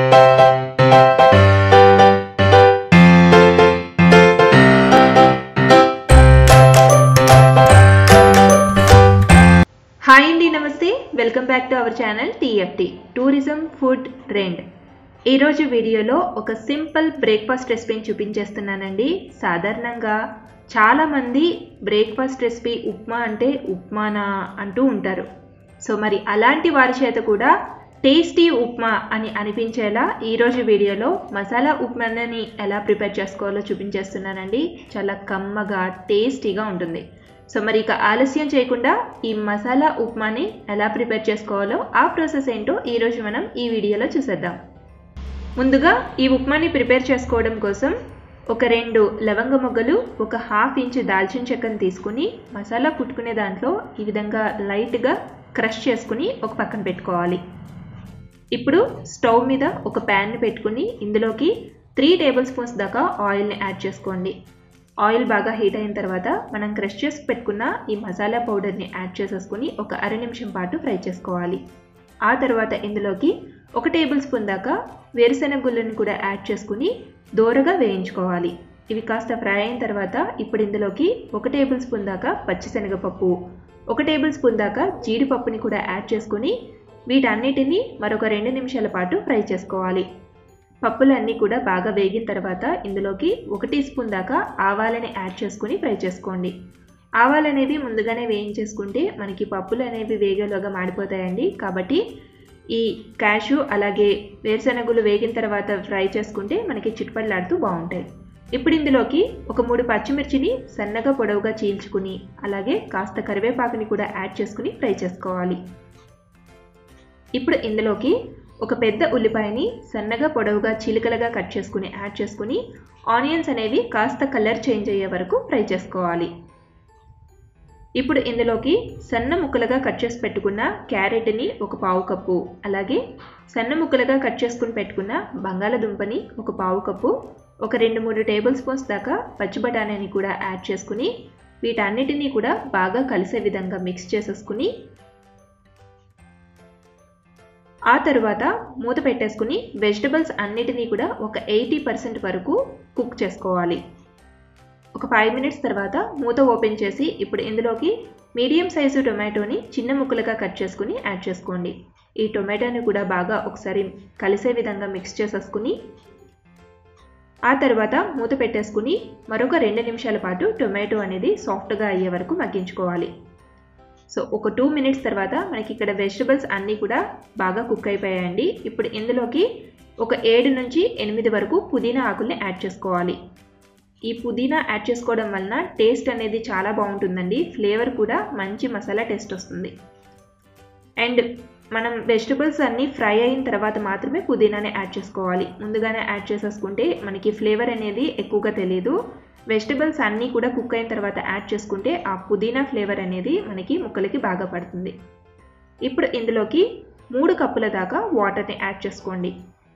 hi అండి నమస్తే welcome back to our channel TFT tourism food trend ఈరోజు వీడియోలో ఒక సింపుల్ బ్రేక్ఫాస్ట్ రెసిపీని చూపించేస్తున్నానండి సాధారణంగా చాలామంది బ్రేక్ఫాస్ట్ రెసిపీ ఉప్మా అంటే ఉప్మానా అంటూ ఉంటారు సో మరి అలాంటి వారి చేత కూడా టేస్టీ ఉప్మా అని అనిపించేలా ఈరోజు వీడియోలో మసాలా ఉప్మాని ఎలా ప్రిపేర్ చేసుకోవాలో చూపించేస్తున్నానండి చాలా కమ్మగా టేస్టీగా ఉంటుంది సో మరి ఇక ఆలస్యం చేయకుండా ఈ మసాలా ఉప్మాని ఎలా ప్రిపేర్ చేసుకోవాలో ఆ ప్రాసెస్ ఏంటో ఈరోజు మనం ఈ వీడియోలో చూసేద్దాం ముందుగా ఈ ఉప్మాని ప్రిపేర్ చేసుకోవడం కోసం ఒక రెండు లవంగ మొగ్గలు ఒక హాఫ్ ఇంచ్ దాల్చిన చెక్కను తీసుకుని మసాలా కుట్టుకునే దాంట్లో ఈ విధంగా లైట్గా క్రష్ చేసుకుని ఒక పక్కన పెట్టుకోవాలి ఇప్పుడు స్టవ్ మీద ఒక ప్యాన్ని పెట్టుకుని ఇందులోకి త్రీ టేబుల్ స్పూన్స్ దాకా ఆయిల్ని యాడ్ చేసుకోండి ఆయిల్ బాగా హీట్ అయిన తర్వాత మనం క్రష్ చేసి పెట్టుకున్న ఈ మసాలా పౌడర్ని యాడ్ చేసేసుకుని ఒక అర నిమిషం పాటు ఫ్రై చేసుకోవాలి ఆ తర్వాత ఇందులోకి ఒక టేబుల్ స్పూన్ దాకా వేరుశెనగ గుళ్ళని కూడా యాడ్ చేసుకుని దోరగా వేయించుకోవాలి ఇవి కాస్త ఫ్రై అయిన తర్వాత ఇప్పుడు ఇందులోకి ఒక టేబుల్ స్పూన్ దాకా పచ్చిశనగపప్పు ఒక టేబుల్ స్పూన్ దాకా జీడిపప్పుని కూడా యాడ్ చేసుకుని వీటన్నిటిని మరొక రెండు నిమిషాల పాటు ఫ్రై చేసుకోవాలి పప్పులన్నీ కూడా బాగా వేగిన తర్వాత ఇందులోకి ఒక టీ స్పూన్ దాకా ఆవాలని యాడ్ చేసుకుని ఫ్రై చేసుకోండి ఆవాలు అనేవి ముందుగానే వేయించేసుకుంటే మనకి పప్పులు అనేవి వేగేలోగా మాడిపోతాయండి కాబట్టి ఈ క్యాషు అలాగే వేరుశనగులు వేగిన తర్వాత ఫ్రై చేసుకుంటే మనకి చిట్పట్లాడుతూ బాగుంటాయి ఇప్పుడు ఇందులోకి ఒక మూడు పచ్చిమిర్చిని సన్నగా పొడవుగా చీల్చుకుని అలాగే కాస్త కరివేపాకుని కూడా యాడ్ చేసుకుని ఫ్రై చేసుకోవాలి ఇప్పుడు ఇందులోకి ఒక పెద్ద ఉల్లిపాయని సన్నగా పొడవుగా చిలుకలుగా కట్ చేసుకుని యాడ్ చేసుకుని ఆనియన్స్ అనేవి కాస్త కలర్ చేంజ్ అయ్యే వరకు ఫ్రై చేసుకోవాలి ఇప్పుడు ఇందులోకి సన్న ముక్కలుగా కట్ చేసి పెట్టుకున్న క్యారెట్ని ఒక పావు కప్పు అలాగే సన్న ముక్కలుగా కట్ చేసుకుని పెట్టుకున్న బంగాళదుంపని ఒక పావు కప్పు ఒక రెండు మూడు టేబుల్ స్పూన్స్ దాకా పచ్చి బఠానీని కూడా యాడ్ చేసుకుని వీటన్నిటినీ కూడా బాగా కలిసే విధంగా మిక్స్ చేసేసుకుని ఆ తర్వాత మూత పెట్టేసుకుని వెజిటబుల్స్ అన్నిటినీ కూడా ఒక ఎయిటీ పర్సెంట్ వరకు కుక్ చేసుకోవాలి ఒక ఫైవ్ మినిట్స్ తర్వాత మూత ఓపెన్ చేసి ఇప్పుడు ఇందులోకి మీడియం సైజు టొమాటోని చిన్న ముక్కలుగా కట్ చేసుకుని యాడ్ చేసుకోండి ఈ టొమాటోని కూడా బాగా ఒకసారి కలిసే విధంగా మిక్స్ చేసేసుకుని ఆ తర్వాత మూత పెట్టేసుకుని మరొక రెండు నిమిషాల పాటు టొమాటో అనేది సాఫ్ట్గా అయ్యే వరకు మగ్గించుకోవాలి సో ఒక టూ మినిట్స్ తర్వాత మనకి ఇక్కడ వెజిటబుల్స్ అన్నీ కూడా బాగా కుక్ అయిపోయాయండి ఇప్పుడు ఇందులోకి ఒక ఏడు నుంచి ఎనిమిది వరకు పుదీనా ఆకుల్ని యాడ్ చేసుకోవాలి ఈ పుదీనా యాడ్ చేసుకోవడం వలన టేస్ట్ అనేది చాలా బాగుంటుందండి ఫ్లేవర్ కూడా మంచి మసాలా టేస్ట్ వస్తుంది అండ్ మనం వెజిటబుల్స్ అన్నీ ఫ్రై అయిన తర్వాత మాత్రమే పుదీనాని యాడ్ చేసుకోవాలి ముందుగానే యాడ్ చేసేసుకుంటే మనకి ఫ్లేవర్ అనేది ఎక్కువగా తెలియదు వెజిటబుల్స్ అన్నీ కూడా కుక్ అయిన తర్వాత యాడ్ చేసుకుంటే ఆ పుదీనా ఫ్లేవర్ అనేది మనకి ముక్కలకి బాగా పడుతుంది ఇప్పుడు ఇందులోకి మూడు కప్పుల దాకా వాటర్ని యాడ్ చేసుకోండి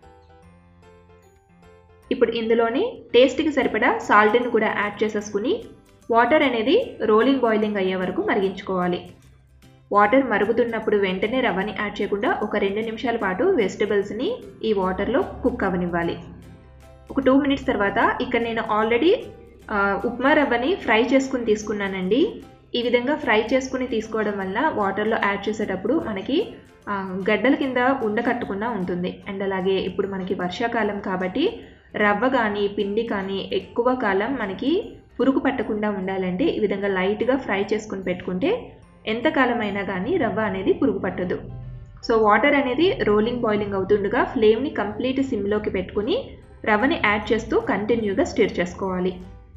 ఇప్పుడు ఇందులోనే టేస్ట్కి సరిపడా సాల్ట్ని కూడా యాడ్ చేసేసుకుని వాటర్ అనేది రోలింగ్ బాయిలింగ్ అయ్యే వరకు మరిగించుకోవాలి వాటర్ మరుగుతున్నప్పుడు వెంటనే రవ్వని యాడ్ చేయకుండా ఒక రెండు నిమిషాల పాటు వెజిటబుల్స్ని ఈ వాటర్లో కుక్ అవనివ్వాలి ఒక టూ మినిట్స్ తర్వాత ఇక్కడ నేను ఆల్రెడీ ఉప్మా రవ్వని ఫ్రై చేసుకుని తీసుకున్నానండి ఈ విధంగా ఫ్రై చేసుకుని తీసుకోవడం వల్ల వాటర్లో యాడ్ చేసేటప్పుడు మనకి గడ్డల కింద ఉండకట్టకుండా ఉంటుంది అండ్ అలాగే ఇప్పుడు మనకి వర్షాకాలం కాబట్టి రవ్వ కానీ పిండి కానీ ఎక్కువ కాలం మనకి పురుగు పట్టకుండా ఉండాలంటే ఈ విధంగా లైట్గా ఫ్రై చేసుకుని పెట్టుకుంటే ఎంతకాలం అయినా కానీ రవ్వ అనేది పురుగు పట్టదు సో వాటర్ అనేది రోలింగ్ బాయిలింగ్ అవుతుండగా ఫ్లేమ్ని కంప్లీట్ సిమ్లోకి పెట్టుకుని రవ్వని యాడ్ చేస్తూ కంటిన్యూగా స్టిర్ చేసుకోవాలి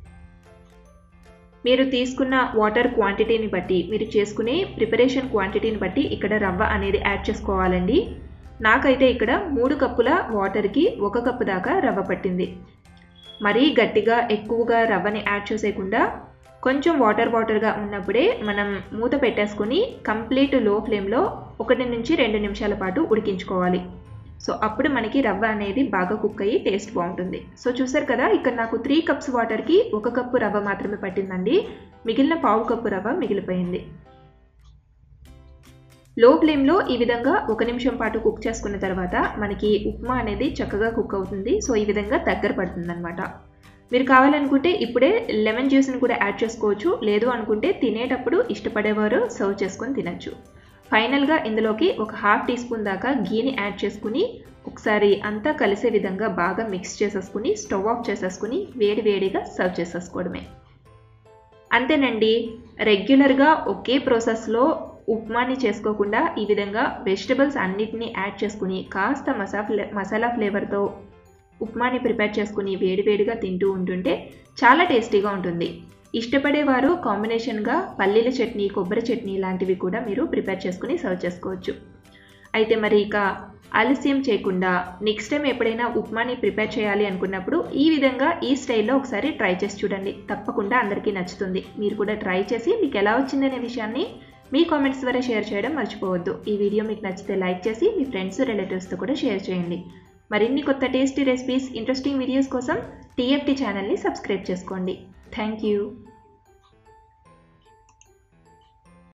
మీరు తీసుకున్న వాటర్ క్వాంటిటీని బట్టి మీరు చేసుకునే ప్రిపరేషన్ క్వాంటిటీని బట్టి ఇక్కడ రవ్వ అనేది యాడ్ చేసుకోవాలండి నాకైతే ఇక్కడ మూడు కప్పుల వాటర్కి ఒక కప్పు దాకా రవ్వ పట్టింది మరీ గట్టిగా ఎక్కువగా రవ్వని యాడ్ చేసేయకుండా కొంచెం వాటర్ వాటర్గా ఉన్నప్పుడే మనం మూత పెట్టేసుకుని కంప్లీట్ లో ఫ్లేమ్లో ఒకటి నుంచి రెండు నిమిషాల పాటు ఉడికించుకోవాలి సో అప్పుడు మనకి రవ్వ అనేది బాగా కుక్ అయ్యి టేస్ట్ బాగుంటుంది సో చూసారు కదా ఇక్కడ నాకు త్రీ కప్స్ వాటర్కి ఒక కప్పు రవ్వ మాత్రమే పట్టిందండి మిగిలిన పావు కప్పు రవ్వ మిగిలిపోయింది లో ఫ్లేమ్లో ఈ విధంగా ఒక నిమిషం పాటు కుక్ చేసుకున్న తర్వాత మనకి ఉప్మా అనేది చక్కగా కుక్ అవుతుంది సో ఈ విధంగా దగ్గర పడుతుంది మీరు కావాలనుకుంటే ఇప్పుడే లెమన్ జ్యూస్ని కూడా యాడ్ చేసుకోవచ్చు లేదు అనుకుంటే తినేటప్పుడు ఇష్టపడేవారు సర్వ్ చేసుకొని తినచ్చు ఫైనల్గా ఇందులోకి ఒక హాఫ్ టీ స్పూన్ దాకా గీని యాడ్ చేసుకుని ఒకసారి అంతా కలిసే విధంగా బాగా మిక్స్ చేసేసుకుని స్టవ్ ఆఫ్ చేసేసుకుని వేడి వేడిగా సర్వ్ చేసేసుకోవడమే అంతేనండి రెగ్యులర్గా ఒకే ప్రాసెస్లో ఉప్మాని చేసుకోకుండా ఈ విధంగా వెజిటబుల్స్ అన్నిటినీ యాడ్ చేసుకుని కాస్త మసా ఫ్లే మసాలా ఫ్లేవర్తో ఉప్మాని ప్రిపేర్ చేసుకుని వేడివేడిగా తింటూ ఉంటుంటే చాలా టేస్టీగా ఉంటుంది ఇష్టపడేవారు కాంబినేషన్గా పల్లీల చట్నీ కొబ్బరి చట్నీ లాంటివి కూడా మీరు ప్రిపేర్ చేసుకుని సర్వ్ చేసుకోవచ్చు అయితే మరి ఇక ఆలస్యం చేయకుండా నెక్స్ట్ టైం ఎప్పుడైనా ఉప్మాని ప్రిపేర్ చేయాలి అనుకున్నప్పుడు ఈ విధంగా ఈ స్టైల్లో ఒకసారి ట్రై చేసి చూడండి తప్పకుండా అందరికీ నచ్చుతుంది మీరు కూడా ట్రై చేసి మీకు ఎలా వచ్చిందనే విషయాన్ని మీ కామెంట్స్ ద్వారా షేర్ చేయడం మర్చిపోవద్దు ఈ వీడియో మీకు నచ్చితే లైక్ చేసి మీ ఫ్రెండ్స్ రిలేటివ్స్తో కూడా షేర్ చేయండి మరిన్ని కొత్త టేస్టీ రెసిపీస్ ఇంట్రెస్టింగ్ వీడియోస్ కోసం టీఎఫ్టీ ఛానల్ని సబ్స్క్రైబ్ చేసుకోండి థ్యాంక్ యూ